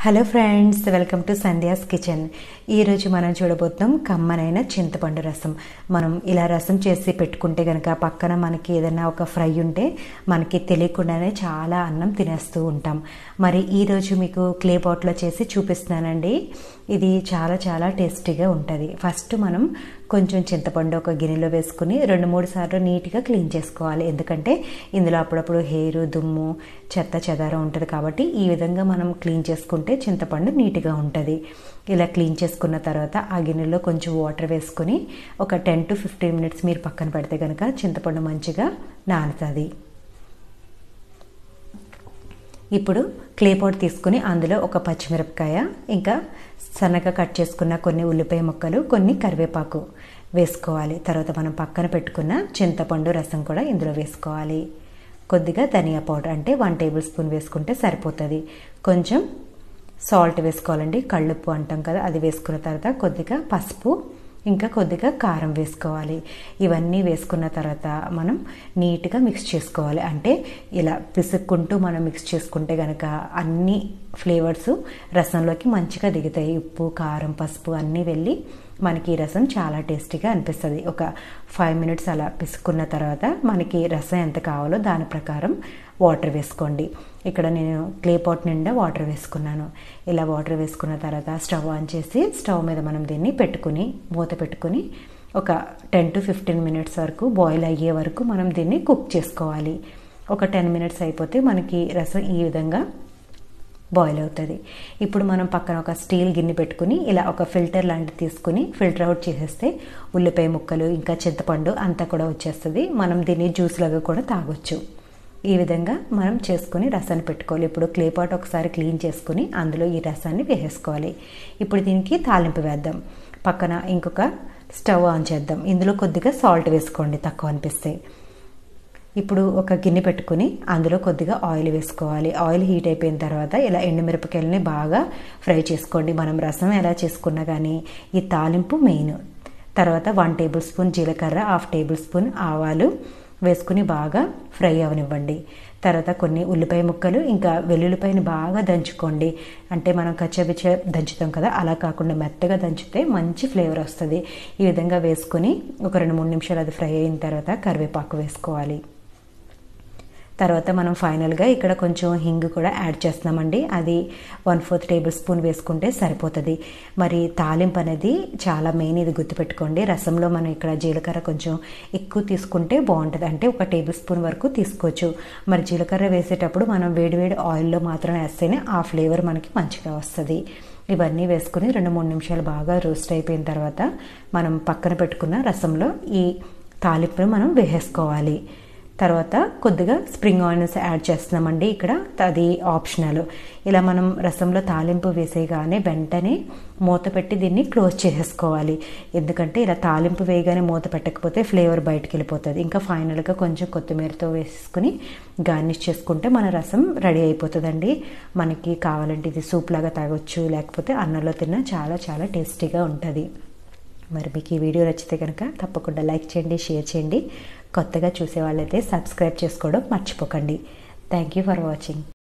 hello friends welcome to Sandhya's kitchen ఈరోజు మనం చూడబోతున్నాం కమ్మనైన చింతపండు రసం మనం ఇలా రసం చేసి పెట్టుకుంటే కనుక పక్కన మనకి ఏదైనా ఒక ఫ్రై ఉంటే మనకి తెలియకుండానే చాలా అన్నం తినేస్తూ ఉంటాం మరి ఈరోజు మీకు క్లే పాట్లో చేసి చూపిస్తున్నానండి ఇది చాలా చాలా టేస్టీగా ఉంటుంది ఫస్ట్ మనం కొంచెం చింతపండు ఒక గిన్నెలో వేసుకుని రెండు మూడు సార్లు నీట్గా క్లీన్ చేసుకోవాలి ఎందుకంటే ఇందులో అప్పుడప్పుడు హెయిర్ దుమ్ము చెత్త చెదారం ఉంటుంది కాబట్టి ఈ విధంగా మనం క్లీన్ చేసుకుంటే చింతపండు నీట్గా ఉంటుంది ఇలా క్లీన్ చేసుకున్న తర్వాత ఆ గిన్నెలో కొంచెం వాటర్ వేసుకొని ఒక టెన్ టు ఫిఫ్టీన్ మినిట్స్ మీరు పక్కన పెడితే కనుక చింతపండు మంచిగా నానుతుంది ఇప్పుడు క్లే పాట్ తీసుకుని అందులో ఒక పచ్చిమిరపకాయ ఇంకా సన్నగా కట్ చేసుకున్న కొన్ని ఉల్లిపాయ ముక్కలు కొన్ని కరివేపాకు వేసుకోవాలి తర్వాత మనం పక్కన పెట్టుకున్న చింతపండు రసం కూడా ఇందులో వేసుకోవాలి కొద్దిగా ధనియా పౌడర్ అంటే వన్ టేబుల్ స్పూన్ వేసుకుంటే సరిపోతుంది కొంచెం సాల్ట్ వేసుకోవాలండి కళ్ళుప్పు అంటాం కదా అది వేసుకున్న తర్వాత కొద్దిగా పసుపు ఇంకా కొద్దిగా కారం వేసుకోవాలి ఇవన్నీ వేసుకున్న తర్వాత మనం నీట్గా మిక్స్ చేసుకోవాలి అంటే ఇలా పిసుక్కుంటూ మనం మిక్స్ చేసుకుంటే కనుక అన్ని ఫ్లేవర్స్ రసంలోకి మంచిగా దిగుతాయి ఉప్పు కారం పసుపు అన్నీ వెళ్ళి మనకి ఈ రసం చాలా టేస్టీగా అనిపిస్తుంది ఒక ఫైవ్ మినిట్స్ అలా పిసుక్కున్న తర్వాత మనకి రసం ఎంత కావాలో దాని ప్రకారం వాటర్ వేసుకోండి ఇక్కడ నేను క్లే పాట్ నిండా వాటర్ వేసుకున్నాను ఇలా వాటర్ వేసుకున్న తర్వాత స్టవ్ ఆన్ చేసి స్టవ్ మీద మనం దీన్ని పెట్టుకుని మూత పెట్టుకుని ఒక టెన్ టు ఫిఫ్టీన్ మినిట్స్ వరకు బాయిల్ అయ్యే వరకు మనం దీన్ని కుక్ చేసుకోవాలి ఒక టెన్ మినిట్స్ అయిపోతే మనకి రసం ఈ విధంగా బాయిల్ అవుతుంది ఇప్పుడు మనం పక్కన ఒక స్టీల్ గిన్నె పెట్టుకుని ఇలా ఒక ఫిల్టర్ లాంటిది తీసుకుని ఫిల్టర్ అవుట్ చేసేస్తే ఉల్లిపాయ ముక్కలు ఇంకా చింతపండు అంతా కూడా వచ్చేస్తుంది మనం దీన్ని జ్యూస్ లాగా కూడా తాగొచ్చు ఈ విధంగా మనం చేసుకుని రసాన్ని పెట్టుకోవాలి ఇప్పుడు క్లే పాట్ ఒకసారి క్లీన్ చేసుకుని అందులో ఈ రసాన్ని వేసేసుకోవాలి ఇప్పుడు దీనికి తాలింపు వేద్దాం పక్కన ఇంకొక స్టవ్ ఆన్ చేద్దాం ఇందులో కొద్దిగా సాల్ట్ వేసుకోండి తక్కువ అనిపిస్తే ఇప్పుడు ఒక గిన్నె పెట్టుకుని అందులో కొద్దిగా ఆయిల్ వేసుకోవాలి ఆయిల్ హీట్ అయిపోయిన తర్వాత ఇలా ఎండుమిరపకాయలని బాగా ఫ్రై చేసుకోండి మనం రసం ఎలా చేసుకున్నా కానీ ఈ తాలింపు మెయిన్ తర్వాత వన్ టేబుల్ స్పూన్ జీలకర్ర హాఫ్ టేబుల్ స్పూన్ ఆవాలు వేసుకుని బాగా ఫ్రై అవనివ్వండి తర్వాత కొన్ని ఉల్లిపాయ ముక్కలు ఇంకా వెల్లుల్లిపాయని బాగా దంచుకోండి అంటే మనం కచ్చబిచ్చ దంచుతాం కదా అలా కాకుండా మెత్తగా దంచితే మంచి ఫ్లేవర్ వస్తుంది ఈ విధంగా వేసుకొని ఒక రెండు మూడు నిమిషాలు అది ఫ్రై అయిన తర్వాత కరివేపాకు వేసుకోవాలి తర్వాత మనం ఫైనల్గా ఇక్కడ కొంచెం హింగ్ కూడా యాడ్ చేస్తున్నామండి అది వన్ ఫోర్త్ టేబుల్ స్పూన్ వేసుకుంటే సరిపోతుంది మరి తాలింపు అనేది చాలా మెయిన్ ఇది గుర్తుపెట్టుకోండి రసంలో మనం ఇక్కడ జీలకర్ర కొంచెం ఎక్కువ తీసుకుంటే బాగుంటుంది అంటే ఒక టేబుల్ స్పూన్ వరకు తీసుకోవచ్చు మరి జీలకర్ర వేసేటప్పుడు మనం వేడివేడి ఆయిల్లో మాత్రం వేస్తేనే ఆ ఫ్లేవర్ మనకి మంచిగా వస్తుంది ఇవన్నీ వేసుకుని రెండు మూడు నిమిషాలు బాగా రోస్ట్ అయిపోయిన తర్వాత మనం పక్కన పెట్టుకున్న రసంలో ఈ తాలింపును మనం వేసేసుకోవాలి తర్వాత కొద్దిగా స్ప్రింగ్ ఆనియన్స్ యాడ్ చేస్తున్నామండి ఇక్కడ అది ఆప్షనల్ ఇలా మనం రసంలో తాలింపు వేసేయగానే వెంటనే మూత పెట్టి దీన్ని క్లోజ్ చేసేసుకోవాలి ఎందుకంటే ఇలా తాలింపు వేయగానే మూత పెట్టకపోతే ఫ్లేవర్ బయటకు వెళ్ళిపోతుంది ఇంకా ఫైనల్గా కొంచెం కొత్తిమీరతో వేసుకుని గార్నిష్ చేసుకుంటే మన రసం రెడీ అయిపోతుందండి మనకి కావాలంటే ఇది సూప్ లాగా తాగొచ్చు లేకపోతే అన్నంలో తిన్నా చాలా చాలా టేస్టీగా ఉంటుంది మరి మీకు ఈ వీడియో నచ్చితే కనుక తప్పకుండా లైక్ చేయండి షేర్ చేయండి కొత్తగా చూసే వాళ్ళైతే సబ్స్క్రైబ్ చేసుకోవడం మర్చిపోకండి థ్యాంక్ యూ ఫర్ వాచింగ్